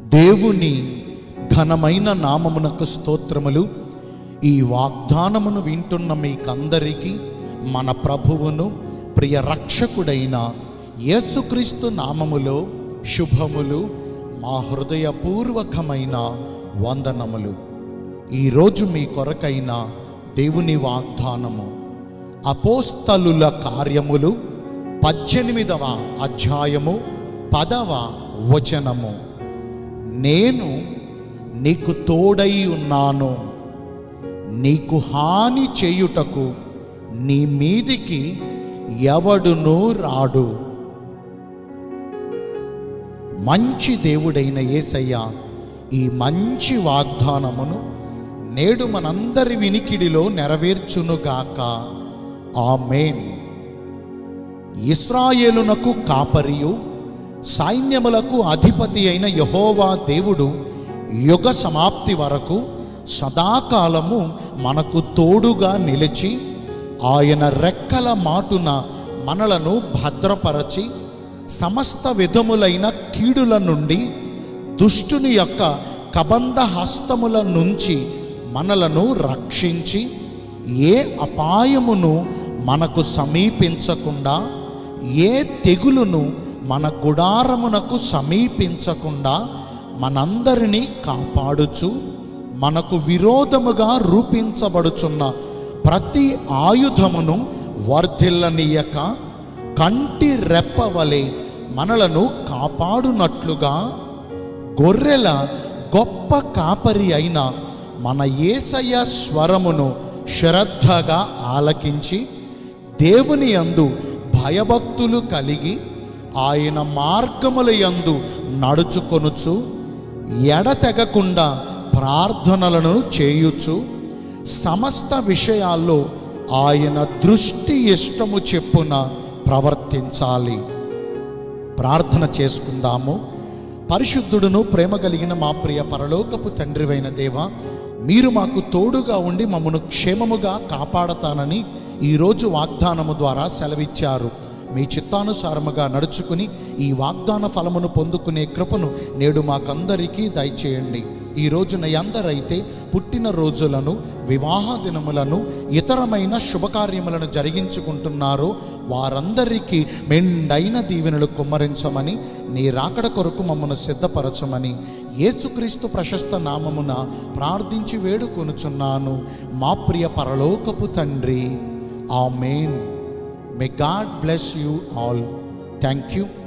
దేవుని ఘనమైన నామమునకు స్తోత్రములు ఈ వాగ్దానమును వింటున్న మీకందరికీ మన ప్రభువును ప్రియ రక్షకుడైన యేసుక్రీస్తు నామములో శుభములు మా హృదయపూర్వకమైన వందనములు ఈరోజు మీ కొరకైన దేవుని వాగ్దానము అపోస్తలుల కార్యములు పద్దెనిమిదవ అధ్యాయము పదవ వచనము నేను నీకు తోడై ఉన్నాను నీకు హాని చేయుటకు నీ మీదికి ఎవడునూ రాడు మంచి దేవుడైన యేసయ్య ఈ మంచి వాగ్దానమును నేడు మనందరి వినికిడిలో నెరవేర్చునుగాక ఆమేన్ ఇస్రాయేలునకు కాపరియు సైన్యములకు అధిపతి అయిన యహోవా దేవుడు యుగ సమాప్తి వరకు సదాకాలము మనకు తోడుగా నిలిచి ఆయన రెక్కల మాటున మనలను భద్రపరచి సమస్త విధములైన కీడుల నుండి దుష్టుని యొక్క కబంధ హస్తముల నుంచి మనలను రక్షించి ఏ అపాయమును మనకు సమీపించకుండా ఏ తెగులును మన గుడారమునకు సమీపించకుండా మనందరినీ కాపాడుచు మనకు విరోధముగా రూపించబడుచున్న ప్రతి ఆయుధమును వర్ధిల్లనీయక కంటి రెప్పవలే మనలను కాపాడునట్లుగా గొర్రెల గొప్ప కాపరి అయిన మన యేసయ్య స్వరమును శ్రద్ధగా ఆలకించి దేవుని యందు భయభక్తులు కలిగి ఆయన మార్గముల యందు నడుచుకొనుచు ఎడతెగకుండా ప్రార్థనలను చేయుచు సమస్త విషయాల్లో ఆయన దృష్టి ఇష్టము చెప్పున ప్రవర్తించాలి ప్రార్థన చేసుకుందాము పరిశుద్ధుడును ప్రేమ కలిగిన మా ప్రియ పరలోకపు తండ్రివైన దేవ మీరు మాకు తోడుగా ఉండి మమ్మను క్షేమముగా కాపాడతానని ఈరోజు వాగ్దానము ద్వారా సెలవిచ్చారు మీ చిత్తానుసారముగా నడుచుకుని ఈ వాగ్దాన ఫలమును పొందుకునే కృపను నేడు మాకందరికీ దయచేయండి ఈ రోజున ఎందరైతే పుట్టిన రోజులను వివాహ దినములను ఇతరమైన శుభకార్యములను జరిగించుకుంటున్నారో వారందరికీ మెండైన దీవెనలు కుమ్మరించమని నీ రాకడ కొరకు మమ్మను సిద్ధపరచమని యేసుక్రీస్తు ప్రశస్త నామమున ప్రార్థించి వేడుకొనుచున్నాను మా ప్రియ పరలోకపు తండ్రి amen may God bless you all thank you